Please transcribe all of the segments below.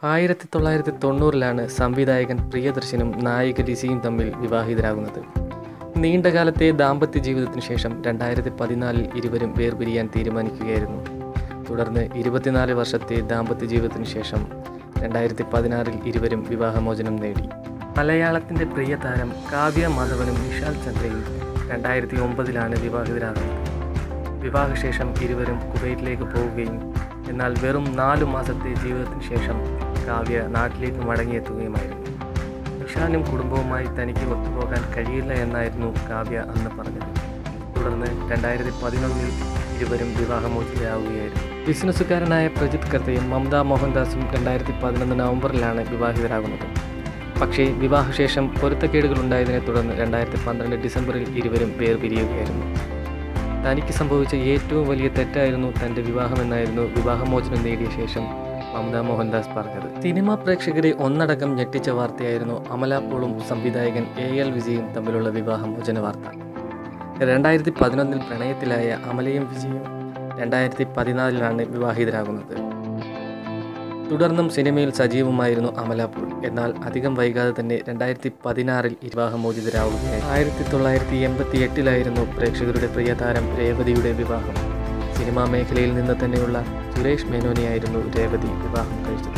ആയിരത്തി തൊള്ളായിരത്തി തൊണ്ണൂറിലാണ് സംവിധായകൻ പ്രിയദർശനും നായിക ലിസിയും തമ്മിൽ വിവാഹിതരാകുന്നത് നീണ്ടകാലത്തെ ദാമ്പത്യ ജീവിതത്തിന് ശേഷം രണ്ടായിരത്തി പതിനാലിൽ ഇരുവരും വേർപിരിയാൻ തീരുമാനിക്കുകയായിരുന്നു തുടർന്ന് ഇരുപത്തിനാല് വർഷത്തെ ദാമ്പത്യ ജീവിതത്തിന് ശേഷം രണ്ടായിരത്തി പതിനാറിൽ ഇരുവരും വിവാഹമോചനം നേടി മലയാളത്തിൻ്റെ പ്രിയ താരം കാവ്യ മാധവനും വിശാൽ ചന്ദ്രയും രണ്ടായിരത്തി ഒമ്പതിലാണ് വിവാഹിതരാകുന്നത് വിവാഹശേഷം ഇരുവരും കുവൈറ്റിലേക്ക് പോവുകയും എന്നാൽ വെറും നാലു മാസത്തെ ജീവിതത്തിന് ശേഷം കാവ്യ നാട്ടിലേക്ക് മടങ്ങിയെത്തുകയുമായിരുന്നു വിശാലും കുടുംബവുമായി തനിക്ക് ഒത്തുപോകാൻ കഴിയില്ല എന്നായിരുന്നു കാവ്യ അന്ന് പറഞ്ഞത് തുടർന്ന് രണ്ടായിരത്തി പതിനൊന്നിൽ ഇരുവരും വിവാഹമോചിതരാവുകയായിരുന്നു ബിസിനസ്സുകാരനായ പ്രജിത് കർത്തയും മമത മോഹൻദാസും രണ്ടായിരത്തി പതിനൊന്ന് നവംബറിലാണ് വിവാഹിതരാകുന്നത് പക്ഷേ വിവാഹശേഷം പൊരുത്തക്കേടുകൾ ഉണ്ടായതിനെ തുടർന്ന് രണ്ടായിരത്തി പന്ത്രണ്ട് ഡിസംബറിൽ ഇരുവരും വേർപിരിയുകയായിരുന്നു തനിക്ക് സംഭവിച്ച ഏറ്റവും വലിയ തെറ്റായിരുന്നു തൻ്റെ വിവാഹമെന്നായിരുന്നു വിവാഹമോചനം നേടിയ ശേഷം മമത മോഹൻദാസ് പറഞ്ഞത് സിനിമാ പ്രേക്ഷകരെ ഒന്നടങ്കം ഞെട്ടിച്ച വാർത്തയായിരുന്നു അമല പോളും സംവിധായകൻ എ എൽ വിജയും തമ്മിലുള്ള വിവാഹമോചന വാർത്ത രണ്ടായിരത്തി പതിനൊന്നിൽ പ്രണയത്തിലായ അമലയും വിജയും രണ്ടായിരത്തി പതിനാലിലാണ് വിവാഹിതരാകുന്നത് തുടർന്നും സിനിമയിൽ സജീവമായിരുന്നു അമല പോൾ എന്നാൽ അധികം വൈകാതെ തന്നെ രണ്ടായിരത്തി പതിനാറിൽ വിവാഹമോചിതരാവുകയായി ആയിരത്തി തൊള്ളായിരത്തി എൺപത്തി എട്ടിലായിരുന്നു പ്രേക്ഷകരുടെ പ്രിയതാരം രേവതിയുടെ വിവാഹം സിനിമാ മേഖലയിൽ നിന്ന് തന്നെയുള്ള സുരേഷ് മേനോനെയായിരുന്നു രേവതി വിവാഹം കഴിച്ചത്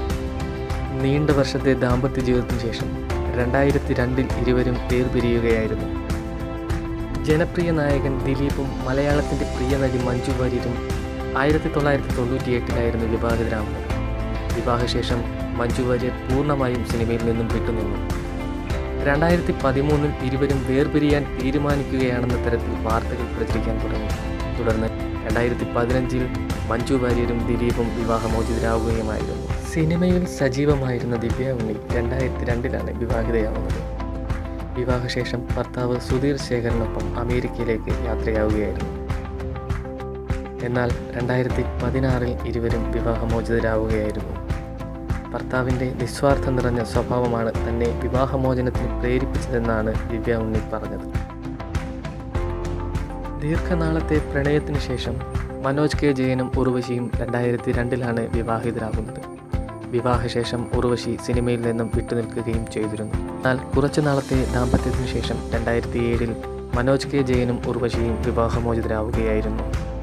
നീണ്ട വർഷത്തെ ദാമ്പത്യ ജീവിതത്തിന് ശേഷം രണ്ടായിരത്തി രണ്ടിൽ ഇരുവരും വേർപിരിയുകയായിരുന്നു ജനപ്രിയ നായകൻ ദിലീപും മലയാളത്തിൻ്റെ പ്രിയ നടി മഞ്ജു വാര്യരും ആയിരത്തി തൊള്ളായിരത്തി തൊണ്ണൂറ്റി എട്ടിലായിരുന്നു വിവാഹിതരാകുന്നത് വിവാഹശേഷം മഞ്ജു വാര്യർ പൂർണ്ണമായും സിനിമയിൽ നിന്നും വിട്ടുനിന്നു രണ്ടായിരത്തി പതിമൂന്നിൽ ഇരുവരും വേർപിരിയാൻ തീരുമാനിക്കുകയാണെന്ന തരത്തിൽ വാർത്തകൾ പ്രചരിക്കാൻ തുടങ്ങി തുടർന്ന് രണ്ടായിരത്തി പതിനഞ്ചിൽ മഞ്ജു വാര്യരും ദിലീപും വിവാഹമോചിതരാകുകയുമായിരുന്നു സിനിമയിൽ സജീവമായിരുന്ന ദിവ്യ ഉണ്ണി രണ്ടായിരത്തി രണ്ടിലാണ് വിവാഹിതയാവുന്നത് വിവാഹശേഷം ഭർത്താവ് സുധീർ ശേഖറിനൊപ്പം അമേരിക്കയിലേക്ക് യാത്രയാവുകയായിരുന്നു എന്നാൽ രണ്ടായിരത്തി പതിനാറിൽ ഇരുവരും വിവാഹമോചിതരാവുകയായിരുന്നു ഭർത്താവിൻ്റെ നിസ്വാർത്ഥം നിറഞ്ഞ സ്വഭാവമാണ് തന്നെ വിവാഹമോചനത്തിന് പ്രേരിപ്പിച്ചതെന്നാണ് ദിവ്യ ഉണ്ണി പറഞ്ഞത് ദീർഘനാളത്തെ പ്രണയത്തിന് ശേഷം മനോജ് കെ ജയനും ഉർവശിയും രണ്ടായിരത്തി രണ്ടിലാണ് വിവാഹിതരാകുന്നത് വിവാഹശേഷം ഉർവശി സിനിമയിൽ നിന്നും വിട്ടുനിൽക്കുകയും ചെയ്തിരുന്നു എന്നാൽ കുറച്ചു നാളത്തെ ദാമ്പത്യത്തിന് ശേഷം രണ്ടായിരത്തി ഏഴിൽ മനോജ് കെ ജയനും ഉർവശിയും വിവാഹമോചിതരാവുകയായിരുന്നു